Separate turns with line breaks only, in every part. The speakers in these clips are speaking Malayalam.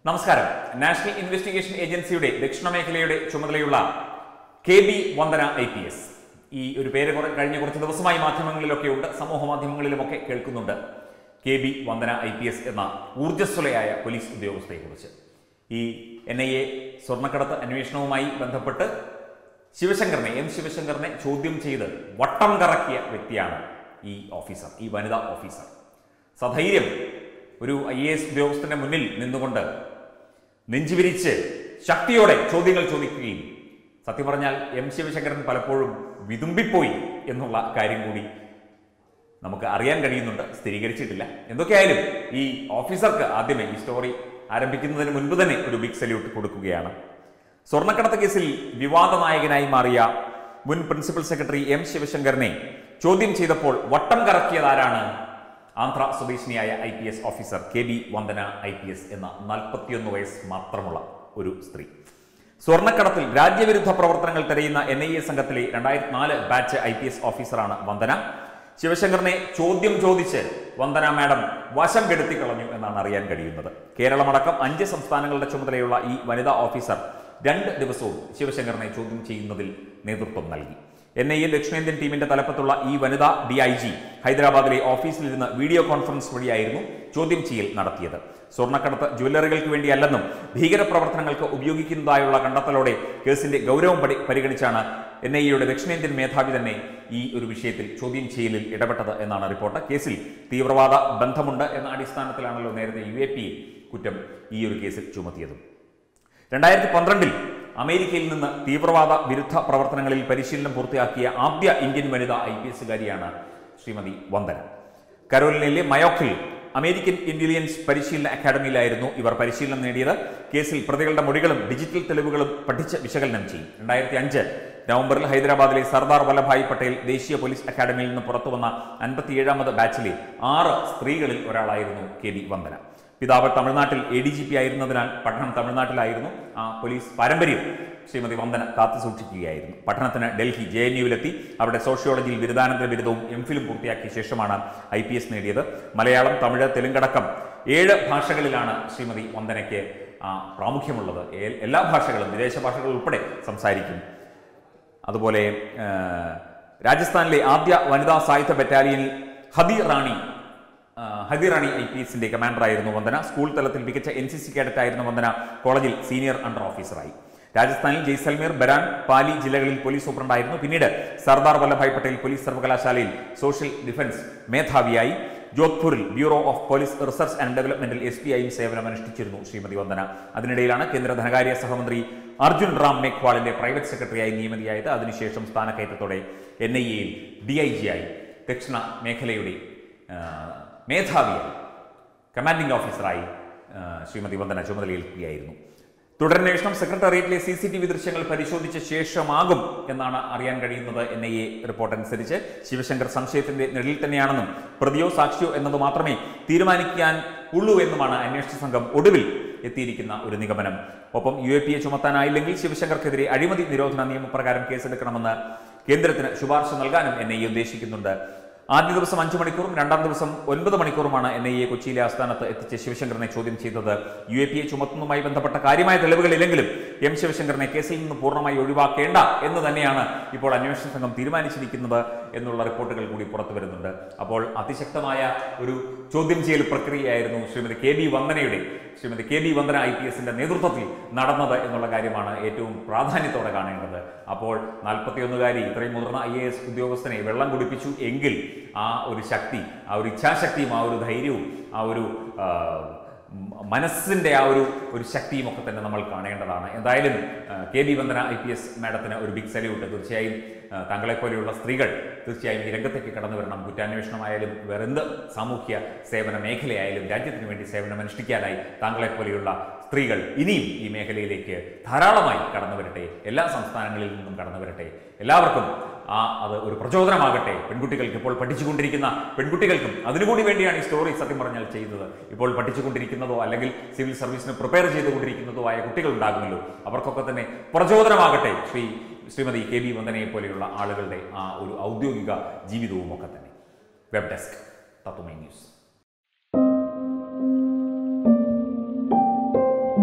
നമസ്കാരം നാഷണൽ ഇൻവെസ്റ്റിഗേഷൻ ഏജൻസിയുടെ ദക്ഷിണ മേഖലയുടെ ചുമതലയുള്ള K B Vandana I P S ഈ ഒരു പേര് കുറെ- കഴിഞ്ഞ കുറച്ച് ദിവസമായി മാധ്യമങ്ങളിലൊക്കെ ഉണ്ട് സമൂഹ മാധ്യമങ്ങളിലുമൊക്കെ കേൾക്കുന്നുണ്ട് K B Vandana I P S എന്ന ഊർജ്ജസ്വലയായ പോലീസ് ഉദ്യോഗസ്ഥയെക്കുറിച്ച് ഈ എൻ ഐ എ സ്വർണ്ണക്കടത്ത് അന്വേഷണവുമായി ബന്ധപ്പെട്ട് ശിവശങ്കറിനെ എം ശിവശങ്കറിനെ ചോദ്യം ചെയ്ത് വട്ടം കറക്കിയ വ്യക്തിയാണ് ഈ ഓഫീസർ ഈ വനിതാ ഓഫീസർ സധൈര്യം ഒരു ഐ എ എസ് ഉദ്യോഗസ്ഥന്റെ മുന്നിൽ നിന്നുകൊണ്ട് നെഞ്ചുവിരിച്ച് ശക്തിയോടെ ചോദ്യങ്ങൾ ചോദിക്കുകയും സത്യം പറഞ്ഞാൽ എം ശിവശങ്കരൻ പലപ്പോഴും വിതുമ്പിപ്പോയി എന്നുള്ള കാര്യം കൂടി നമുക്ക് അറിയാൻ കഴിയുന്നുണ്ട് സ്ഥിരീകരിച്ചിട്ടില്ല എന്തൊക്കെയായാലും ഈ ഓഫീസർക്ക് ആദ്യമേ ഈ സ്റ്റോറി ആരംഭിക്കുന്നതിന് മുൻപ് തന്നെ ഒരു ബിഗ് സല്യൂട്ട് കൊടുക്കുകയാണ് സ്വർണ്ണക്കടത്ത് കേസിൽ വിവാദ നായകനായി മാറിയ മുൻ പ്രിൻസിപ്പൽ സെക്രട്ടറി എം ശിവശങ്കറിനെ ചോദ്യം ചെയ്തപ്പോൾ വട്ടം കറക്കിയതാരാണ് ആന്ധ്ര സ്വദേശിനിയായ I P S officer K B Vandana I P S എന്ന നാൽപ്പത്തിയൊന്ന് വയസ്സ് മാത്രമുള്ള ഒരു സ്ത്രീ സ്വർണ്ണക്കടത്തിൽ രാജ്യവിരുദ്ധ പ്രവർത്തനങ്ങൾ തെരയുന്ന എൻ ഐ എ സംഘത്തിലെ രണ്ടായിരത്തി നാല് ബാച്ച് ഐ പി എസ് ഓഫീസറാണ് വന്ദന ശിവശങ്കറിനെ ചോദ്യം ചോദിച്ച് വന്ദന മാഡം വശം കെടുത്തി കളഞ്ഞു എന്നാണ് അറിയാൻ കഴിയുന്നത് കേരളമടക്കം അഞ്ച് സംസ്ഥാനങ്ങളുടെ ചുമതലയുള്ള ഈ വനിതാ ഓഫീസർ രണ്ട് ദിവസവും ശിവശങ്കറിനെ ചോദ്യം ചെയ്യുന്നതിൽ നേതൃത്വം നൽകി എൻ ഐ എ ദക്ഷിണേന്ത്യൻ ടീമിന്റെ തലപ്പത്തുള്ള ഈ വനിതാ ഡി ഐ ജി ഹൈദരാബാദിലെ ഓഫീസിലിരുന്ന് വീഡിയോ കോൺഫറൻസ് വഴിയായിരുന്നു ചോദ്യം ചെയ്യൽ നടത്തിയത് സ്വർണ്ണക്കടത്ത് ജ്വല്ലറികൾക്ക് വേണ്ടിയല്ലെന്നും ഭീകരപ്രവർത്തനങ്ങൾക്ക് ഉപയോഗിക്കുന്നതായുള്ള കണ്ടെത്തലോടെ കേസിന്റെ ഗൗരവം പടി പരിഗണിച്ചാണ് എൻ ഐ എയുടെ ദക്ഷിണേന്ത്യൻ മേധാവി തന്നെ ഈ ഒരു വിഷയത്തിൽ ചോദ്യം ചെയ്യലിൽ ഇടപെട്ടത് എന്നാണ് റിപ്പോർട്ട് കേസിൽ തീവ്രവാദ ബന്ധമുണ്ട് എന്ന അടിസ്ഥാനത്തിലാണല്ലോ നേരത്തെ യു എ പി കുറ്റം ഈ ഒരു കേസിൽ ചുമത്തിയതും രണ്ടായിരത്തി പന്ത്രണ്ടിൽ അമേരിക്കയിൽ നിന്ന് തീവ്രവാദ വിരുദ്ധ പ്രവർത്തനങ്ങളിൽ പരിശീലനം പൂർത്തിയാക്കിയ ആദ്യ ഇന്ത്യൻ വനിതാ ഐ പി എസുകാരിയാണ് ശ്രീമതി വന്ദന കരോലിനയിലെ മയോക്കിൽ അമേരിക്കൻ ഇന്റലിജൻസ് പരിശീലന അക്കാദമിയിലായിരുന്നു ഇവർ പരിശീലനം നേടിയത് കേസിൽ പ്രതികളുടെ മൊഴികളും ഡിജിറ്റൽ തെളിവുകളും പഠിച്ച് വിശകലനം ചെയ്യും രണ്ടായിരത്തി അഞ്ച് നവംബറിൽ ഹൈദരാബാദിലെ സർദാർ വല്ലഭായ് പട്ടേൽ ദേശീയ പോലീസ് അക്കാദമിയിൽ നിന്ന് പുറത്തുവന്ന അൻപത്തിയേഴാമത് ബാച്ചിലെ ആറ് സ്ത്രീകളിൽ ഒരാളായിരുന്നു കെ ഡി വന്ദന പിതാവ് തമിഴ്നാട്ടിൽ എ ഡി ജി പി ആയിരുന്നതിനാൽ പഠനം തമിഴ്നാട്ടിലായിരുന്നു ആ പോലീസ് പാരമ്പര്യം ശ്രീമതി വന്ദന കാത്തു സൂക്ഷിക്കുകയായിരുന്നു പഠനത്തിന് ഡൽഹി ജെ എൻ യുവിലെത്തി അവിടെ സോഷ്യോളജിയിൽ ബിരുദാനന്തര ബിരുദവും എം ഫിലും പൂർത്തിയാക്കിയ ശേഷമാണ് ഐ പി എസ് നേടിയത് മലയാളം തമിഴ് തെലുങ്കടക്കം ഏഴ് ഭാഷകളിലാണ് ശ്രീമതി വന്ദനയ്ക്ക് ആ, പ്രാമുഖ്യമുള്ളത് ഏ- എല്ലാ ഭാഷകളും വിദേശ ഭാഷകൾ ഉൾപ്പെടെ സംസാരിക്കും അതുപോലെ ആ, രാജസ്ഥാനിലെ ആദ്യ വനിതാ സായുധ ബറ്റാലിയനിൽ ഹദി റാണി ആ, ഹദി റാണി ഐ പി എസിന്റെ കമാൻഡറായിരുന്നു വന്ദന സ്കൂൾ തലത്തിൽ മികച്ച എൻ സി സി കേഡറ്റായിരുന്ന വന്ദന കോളേജിൽ സീനിയർ അണ്ടർ ഓഫീസറായി രാജസ്ഥാനിൽ ജയ്സൽമീർ ബരാൻ പാലി ജില്ലകളിൽ പോലീസ് സൂപ്രണ്ടായിരുന്നു പിന്നീട് സർദാർ വല്ലഭായ് പട്ടേൽ പോലീസ് സർവകലാശാലയിൽ സോഷ്യൽ ഡിഫൻസ് മേധാവിയായി ജോധ്പൂരിൽ bureau of police research and ഡെവലപ്മെന്റിൽ എസ് പി ഐയും സേവനമനുഷ്ഠിച്ചിരുന്നു ശ്രീമതി വന്ദന അതിനിടയിലാണ് കേന്ദ്ര ധനകാര്യ സഹമന്ത്രി അർജുൻ റാം മേഘ്വാളിന്റെ പ്രൈവറ്റ് സെക്രട്ടറിയായി നിയമിതയായത് അതിനുശേഷം സ്ഥാനക്കയറ്റത്തോടെ എൻ ഐ എയിൽ ഡി ഐ ജി ആയി ദക്ഷിണ മേഖലയുടെ ആ, മേധാവിയായി കമാൻഡിംഗ് ഓഫീസറായി ആ, ശ്രീമതി വന്ദന ചുമതലയേൽക്കുകയായിരുന്നു തുടരന്വേഷണം സെക്രട്ടേറിയറ്റിലെ സി സി ടി വി ദൃശ്യങ്ങൾ പരിശോധിച്ച ശേഷമാകും എന്നാണ് അറിയാൻ കഴിയുന്നത് എൻ ഐ എ റിപ്പോർട്ട് അനുസരിച്ച് ശിവശങ്കർ സംശയത്തിന്റെ നിഴലിൽ തന്നെയാണെന്നും പ്രതിയോ സാക്ഷിയോ എന്നത് മാത്രമേ തീരുമാനിക്കാൻ ഉള്ളൂ എന്നുമാണ് അന്വേഷണ സംഘം ഒടുവിൽ എത്തിയിരിക്കുന്ന ഒരു നിഗമനം ഒപ്പം യു എ പി എ ചുമത്താനായില്ലെങ്കിൽ ശിവശങ്കർക്കെതിരെ അഴിമതി നിരോധന നിയമപ്രകാരം കേസെടുക്കണമെന്ന് കേന്ദ്രത്തിന് ശുപാർശ നൽകാനും എൻ ഐ എ ഉദ്ദേശിക്കുന്നുണ്ട് ആദ്യ ദിവസം അഞ്ചു മണിക്കൂറും രണ്ടാം ദിവസം ഒൻപത് മണിക്കൂറുമാണ് എൻ ഐ എ കൊച്ചിയിലെ ആസ്ഥാനത്ത് എത്തിച്ച് ശിവശങ്കറിനെ ചോദ്യം ചെയ്തത് യു എ പി എ ചുമത്തുന്നതുമായി ബന്ധപ്പെട്ട കാര്യമായ തെളിവുകളില്ലെങ്കിലും എം ശിവശങ്കറിനെ കേസിൽ നിന്ന് പൂർണ്ണമായി ഒഴിവാക്കേണ്ട എന്ന് തന്നെയാണ് ഇപ്പോൾ അന്വേഷണ സംഘം തീരുമാനിച്ചിരിക്കുന്നത് എന്നുള്ള റിപ്പോർട്ടുകൾ കൂടി പുറത്തു വരുന്നുണ്ട് അപ്പോൾ അതിശക്തമായ ഒരു ചോദ്യം ചെയ്യൽ പ്രക്രിയയായിരുന്നു ശ്രീമതി കെ ബി വന്ദനയുടെ Shrimati K B Vandana I P എസിന്റെ നേതൃത്വത്തിൽ നടന്നത് എന്നുള്ള കാര്യമാണ് ഏറ്റവും പ്രാധാന്യത്തോടെ കാണേണ്ടത് അപ്പോൾ നാൽപ്പത്തിയൊന്നുകാരി ഇത്രയും മുതിർന്ന ഐ എ എസ് ഉദ്യോഗസ്ഥനെ വെള്ളം കുടിപ്പിച്ചു എങ്കിൽ ആ ഒരു ശക്തി ആ ഒരു ഇച്ഛാശക്തിയും ആ ഒരു ധൈര്യവും ആ ഒരു ആ, മ- മനസ്സിന്റെ ആ ഒരു ഒരു ശക്തിയും ഒക്കെ തന്നെ നമ്മൾ കാണേണ്ടതാണ് എന്തായാലും ആ, K B Vandana I P S മാഡത്തിന് ഒരു ബിഗ് സല്യൂട്ട് തീർച്ചയായും ആ, താങ്കളെപ്പോലെയുള്ള സ്ത്രീകൾ തീർച്ചയായും ഈ രംഗത്തേക്ക് കടന്നു വരണം കുറ്റാന്വേഷണമായാലും വേറെന്ത് സാമൂഹ്യ സേവന മേഖലയായാലും രാജ്യത്തിന് വേണ്ടി സേവനം അനുഷ്ഠിക്കാനായി താങ്കളെപ്പോലെയുള്ള സ്ത്രീകൾ ഇനിയും ഈ മേഖലയിലേക്ക് ധാരാളമായി കടന്നു വരട്ടെ എല്ലാ സംസ്ഥാനങ്ങളിൽ നിന്നും കടന്നു വരട്ടെ എല്ലാവർക്കും ആ അത് ഒരു പ്രചോദനമാകട്ടെ പെൺകുട്ടികൾക്ക് ഇപ്പോൾ പഠിച്ചുകൊണ്ടിരിക്കുന്ന പെൺകുട്ടികൾക്കും അതിനുകൂടി വേണ്ടിയാണ് ഈ സ്റ്റോറി സത്യം പറഞ്ഞാൽ ചെയ്തത് ഇപ്പോൾ പഠിച്ചുകൊണ്ടിരിക്കുന്നതോ അല്ലെങ്കിൽ സിവിൽ സർവീസിന് പ്രിപ്പയർ ചെയ്തുകൊണ്ടിരിക്കുന്നതോ ആയ കുട്ടികൾ ഉണ്ടാകുമല്ലോ അവർക്കൊക്കെ തന്നെ പ്രചോദനമാകട്ടെ ശ്രീ ശ്രീമതി കെ ബി വന്ദനയെ പോലെയുള്ള ആളുകളുടെ ആ ഒരു ഔദ്യോഗിക ജീവിതവും ഒക്കെ തന്നെ വെബ് ഡെസ്ക് തത്വമൈ ന്യൂസ്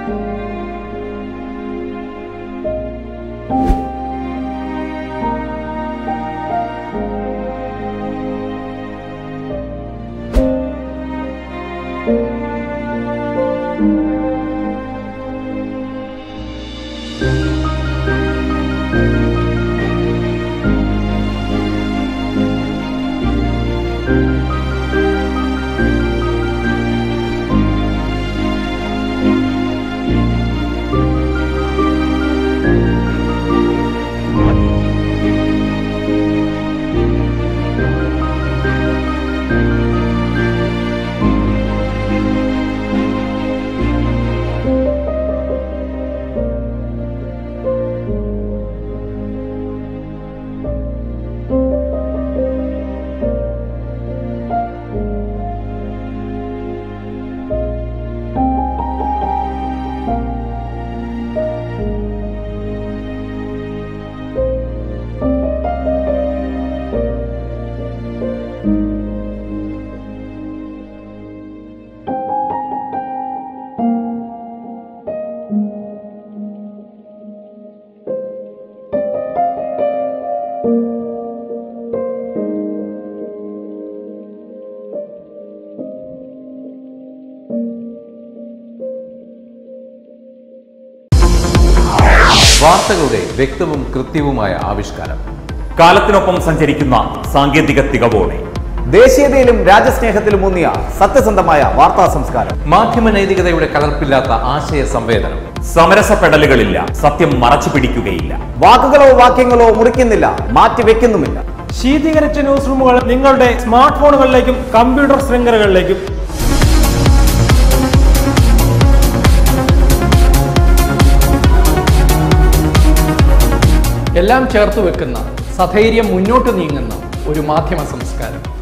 വാർത്തകളുടെ വ്യക്തവും കൃത്യവുമായ ആവിഷ്കാരം
കാലത്തിനൊപ്പം സഞ്ചരിക്കുന്ന സാങ്കേതിക തികവോടെ
ദേശീയതയിലും രാജ്യസ്നേഹത്തിലും ഊന്നിയ സത്യസന്ധമായ വാർത്താ സംസ്കാരം
മാധ്യമ നൈതികതയുടെ കലർപ്പില്ലാത്ത ആശയ സംവേദനം
സമരസപ്പെടലുകളില്ല സത്യം മറച്ചു പിടിക്കുകയില്ല
വാക്കുകളോ വാക്യങ്ങളോ മുറിക്കുന്നില്ല മാറ്റിവെക്കുന്നുമില്ല
ശീതീകരിച്ച ന്യൂസ് റൂമുകൾ നിങ്ങളുടെ സ്മാർട്ട് ഫോണുകളിലേക്കും കമ്പ്യൂട്ടർ ശൃംഖലകളിലേക്കും
എല്ലാം ചേർത്ത് വെക്കുന്ന സധൈര്യം മുന്നോട്ട് നീങ്ങുന്ന ഒരു മാധ്യമ സംസ്കാരം